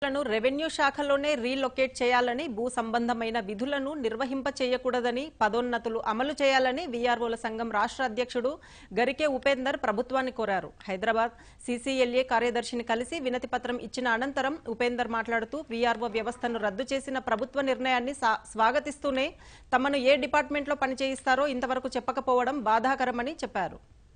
లను revenue శాఖలోనే relocate చేయాలని భూ సంబంధమైన విధులను నిర్వహింప చేయకూడదని పదోన్నతులు అమలు చేయాలని వీఆర్ఓల సంఘం రాష్ట్ర అధ్యక్షుడు గరికే ఉపేందర్ ప్రభుత్వాన్ని కోరారు హైదరాబాద్ సీసీఎల్ఏ కార్యదర్శిని కలిసి వినతి పత్రం ఇచ్చిన అనంతరం ఉపేందర్ మాట్లాడుతూ వీఆర్ఓ వ్యవస్థను రద్దు చేసిన ప్రభుత్వ నిర్ణయాన్ని సా- స్వాగతిస్తూనే తమను ఏ డిపార్ట్మెంట్లో పనిచేయిస్తారో ఇంతవరకు చెప్పకపోవడం బాధాకరమని చెప్పారు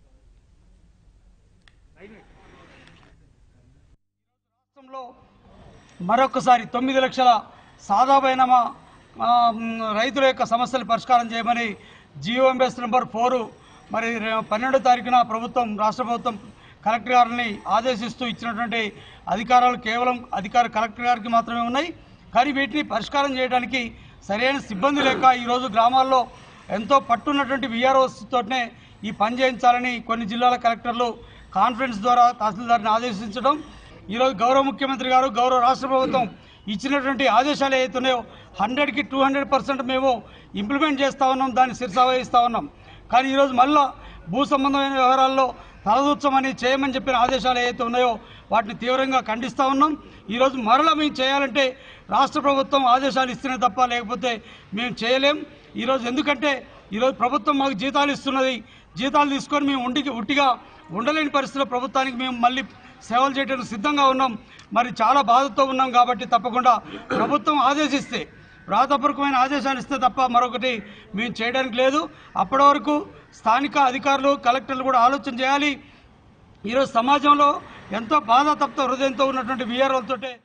రాష్ట్రంలో మరొకసారి తొమ్మిది లక్షల సాదాపైన రైతుల యొక్క సమస్యలు పరిష్కారం చేయమని జియోఎంఎస్ నెంబర్ ఫోరు మరి రే- పన్నెండో తారీఖున ప్రభుత్వం రాష్ట్ర ప్రభుత్వం కలెక్టర్ గారిని ఆదేశిస్తూ ఇచ్చినటువంటి అధికారాలు కేవలం అధికార కలెక్టర్ గారికి మాత్రమే ఉన్నాయి కానీ వీటిని పరిష్కారం చేయడానికి సరైన సిబ్బంది లేక ఈరోజు గ్రామాల్లో ఎంతో పట్టున్నటువంటి విఆర్ఓస్ తోటనే ఈ పని చేయించాలని కొన్ని జిల్లాల కలెక్టర్లు కాన్ఫరెన్స్ ద్వారా తహసీల్దార్ని ఆదేశించడం ఈరోజు గౌరవ ముఖ్యమంత్రి గారు గౌరవ రాష్ట్ర ప్రభుత్వం ఇచ్చినటువంటి ఆదేశాలు ఏవైతున్నాయో హండ్రెడ్కి టూ హండ్రెడ్ పర్సెంట్ మేము ఇంప్లిమెంట్ చేస్తూ ఉన్నాం దాన్ని శిరసావహిస్తూ ఉన్నాం కానీ ఈరోజు మళ్ళా భూ సంబంధమైన వ్యవహారాల్లో తలదూర్చమని చేయమని చెప్పిన ఆదేశాలు ఏవైతే ఉన్నాయో వాటిని తీవ్రంగా ఖండిస్తూ ఉన్నాం ఈరోజు మరలా మేము చేయాలంటే రాష్ట్ర ప్రభుత్వం ఆదేశాలు ఇస్తేనే తప్ప లేకపోతే మేము చేయలేం ఈరోజు ఎందుకంటే ఈరోజు ప్రభుత్వం మాకు జీతాలు ఇస్తున్నది జీతాలు తీసుకొని మేము ఉండికి ఉట్టిగా ఉండలేని పరిస్థితిలో ప్రభుత్వానికి మేము మళ్ళీ సేవలు చేయడానికి సిద్ధంగా ఉన్నాం మరి చాలా బాధతో ఉన్నాం కాబట్టి తప్పకుండా ప్రభుత్వం ఆదేశిస్తే వ్రాతపూర్వకమైన ఆదేశాలు ఇస్తే తప్ప మరొకటి మేము చేయడానికి లేదు అప్పటి వరకు స్థానిక అధికారులు కలెక్టర్లు కూడా ఆలోచన చేయాలి ఈరోజు సమాజంలో ఎంతో బాధ తప్త హృదయంతో ఉన్నటువంటి వీఆర్ఓలతోటే